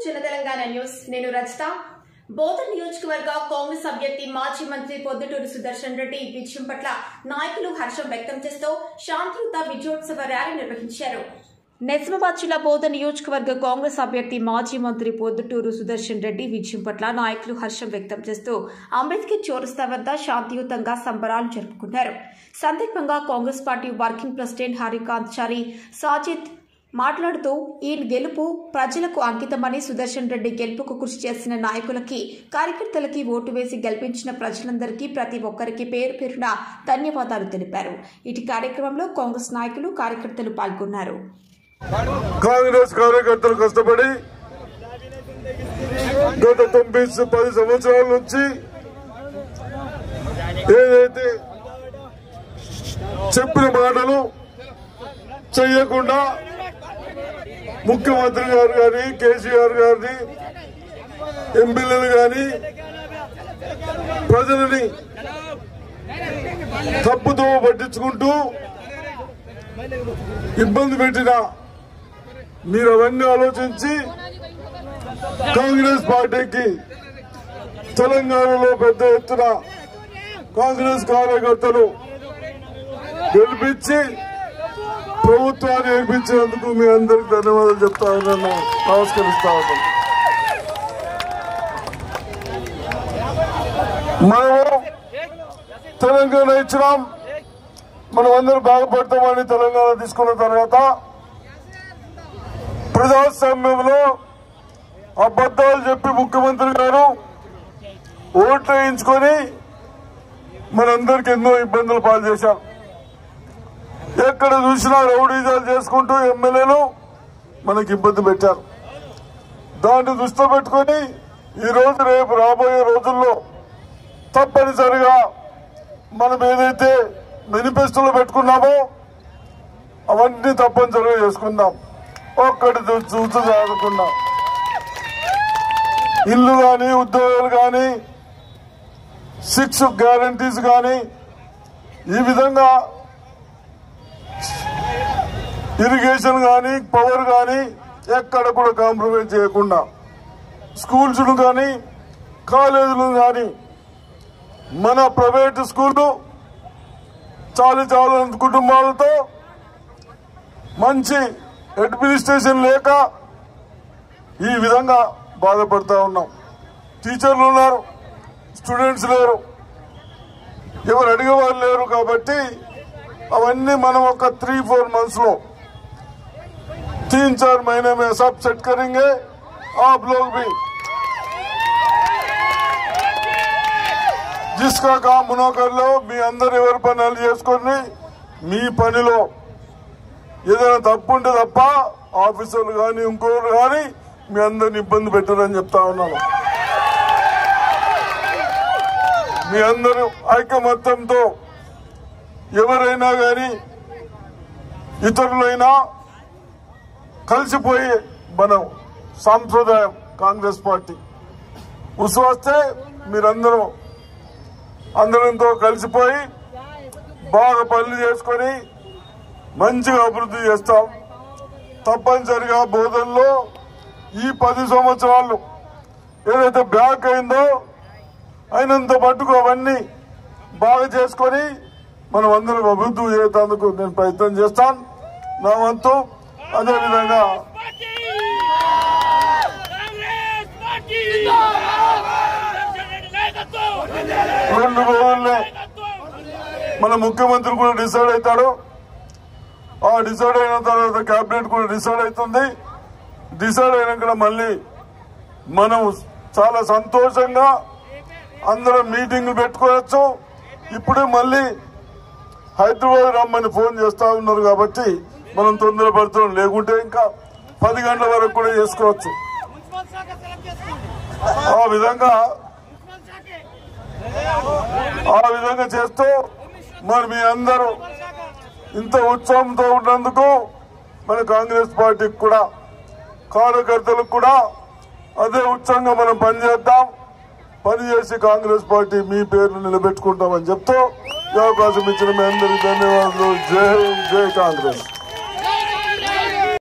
చిన్న తెలంగాణ న్యూస్ నేను రచిత బోధన్ నియోజకవర్గ కాంగ్రెస్ అభ్యర్థి మాజీ మంత్రి పొద్దుటూరు సుదర్శన్ రెడ్డి విజయం పట్ల నాయకులు హర్షం వ్యక్తం చేస్తూ శాంతియుత విజయోత్సవ ర్యాలీ నిర్వహించారు నిజామాబాద్ జిల్లా బోధన్ నియోజకవర్గ కాంగ్రెస్ అభ్యర్థి మాజీ మంత్రి పొద్దుటూరు సుదర్శన్ రెడ్డి విజయం పట్ల నాయకులు హర్షం వ్యక్తం చేస్తూ అంబేద్కర్ చౌరస్తా వద్ద శాంతియుతంగా సంబరాలు జరుపుకున్నారు సందర్భంగా Congress party working president Harikanth Chari Sajid మాట్లాడుతూ ఈ గెలుపు ప్రజలకు అంకితమని సుదర్శన్ రెడ్డి గెలుపుకు కృషి చేసిన నాయకులకి కార్యకర్తలకి ఓటు వేసి గెలిపించిన ప్రజలందరికీ ప్రతి ఒక్కరికి పేరు పేరున ధన్యవాదాలు తెలిపారు ఇటు కార్యక్రమంలో కాంగ్రెస్ నాయకులు కార్యకర్తలు పాల్గొన్నారు కాంగ్రెస్ కార్యకర్తలు కష్టపడి గత తొమ్మిది పది సంవత్సరాల నుంచి ఏదైతే చెప్పిన మాటలు చెయ్యకుండా ముఖ్యమంత్రి గారు గాని కేసీఆర్ గారిని ఎమ్మెల్యేలు గాని ప్రజలని తప్పుతో పట్టించుకుంటూ ఇబ్బంది పెట్టిన మీరు అవన్నీ ఆలోచించి కాంగ్రెస్ పార్టీకి తెలంగాణలో పెద్ద ఎత్తున కాంగ్రెస్ కార్యకర్తలు గెలిపించి ప్రభుత్వాన్ని ఏర్పించినందుకు మీ అందరికి ధన్యవాదాలు చెప్తా ఉన్నాను నమస్కరిస్తా ఉన్నాను మనము తెలంగాణ ఇచ్చినాం మనం అందరూ బాగుపడతామని తెలంగాణ తీసుకున్న తర్వాత ప్రజాస్వామ్యంలో అబద్ధాలు చెప్పి ముఖ్యమంత్రి గారు ఓట్లు వేయించుకొని మనందరికి ఎన్నో ఇబ్బందులు పాలు చేశారు ఎక్కడ చూసినా రౌడీజాలు చేసుకుంటూ ఎమ్మెల్యేలు మనకి ఇబ్బంది పెట్టారు దాన్ని దృష్టిలో పెట్టుకొని ఈ రోజు రేపు రాబోయే రోజుల్లో తప్పనిసరిగా మనం ఏదైతే మేనిఫెస్టోలో పెట్టుకున్నామో అవన్నీ తప్పనిసరిగా చేసుకుందాం ఒక్కటి చూ- చూస్తూ చదువుకున్నాం ఇల్లు కానీ ఉద్యోగాలు కానీ సిక్స్ గ్యారంటీస్ కానీ ఈ విధంగా ఇరిగేషన్ కానీ పవర్ కానీ ఎక్కడ కూడా కాంప్రమైజ్ చేయకుండా స్కూల్స్ కానీ కాలేజీలు కానీ మన ప్రైవేట్ స్కూళ్ళు చాలు చాలు కుటుంబాలతో మంచి అడ్మినిస్ట్రేషన్ లేక ఈ విధంగా బాధపడతా ఉన్నాం టీచర్లు ఉన్నారు స్టూడెంట్స్ లేరు ఎవరు అడిగేవాళ్ళు లేరు కాబట్టి అవన్నీ మనం ఒక త్రీ फोर मंथ्स लो तीन चार महीने में सब सेट करेंगे आप लोग भी जिसका काम మునో కర్లో మీ అందరు ఎవరి పనులు చేసుకొని మీ పనిలో ఏదైనా తప్పు ఉంటే తప్ప ఆఫీసర్లు కానీ ఇంకోరు కానీ మీ అందరిని ఇబ్బంది పెట్టారని చెప్తా ఉన్నాను మీ అందరూ ఐకమత్యంతో ఎవరైనా కానీ ఇతరులైనా కలిసిపోయి మనం సాంప్రదాయం కాంగ్రెస్ పార్టీ ఉసువస్తే మీరందరూ అందరంతో కలిసిపోయి బాగా పనులు చేసుకొని మంచిగా అభివృద్ధి చేస్తాం తప్పనిసరిగా బోధనలో ఈ పది సంవత్సరాలు ఏదైతే బ్యాక్ అయిందో అయినంత మట్టుకు అవన్నీ బాగా చేసుకొని మనం అందరం అభివృద్ధి చేసేందుకు నేను ప్రయత్నం చేస్తాను నా వంతు అదేవిధంగా కాంగ్రెస్ పార్టీ నాయకత్వం రెండు రోజుల్లో మన ముఖ్యమంత్రి కూడా డిసైడ్ అవుతాడు ఆ డిసైడ్ అయిన తర్వాత కేబినెట్ కూడా డిసైడ్ అవుతుంది డిసైడ్ అయినాక మళ్ళీ మనం చాలా సంతోషంగా అందరం మీటింగ్లు పెట్టుకోవచ్చు ఇప్పుడే మళ్ళీ హైదరాబాద్ రమ్మని ఫోన్ చేస్తా ఉన్నారు కాబట్టి మనం తొందరపడుతున్నాం లేకుంటే ఇంకా పది గంటల వరకు కూడా చేసుకోవచ్చు మున్సిపల్ శాఖ సెలెక్ట్ చేసుకోండి ఆ విధంగా మున్సిపల్ శాఖే ఆ విధంగా చేస్తూ మరి మీ అందరూ ఇంత ఉత్సాహంతో ఉన్నందుకు మన కాంగ్రెస్ పార్టీకి కూడా కార్యకర్తలకు కూడా అదే ఉత్సాహంగా మనం పనిచేద్దాం పనిచేసి కాంగ్రెస్ పార్టీ మీ పేర్లు నిలబెట్టుకుంటామని చెప్తూ ఈ అవకాశం ఇచ్చిన మీ అందరికీ ధన్యవాదాలు జై హింద్, జై కాంగ్రెస్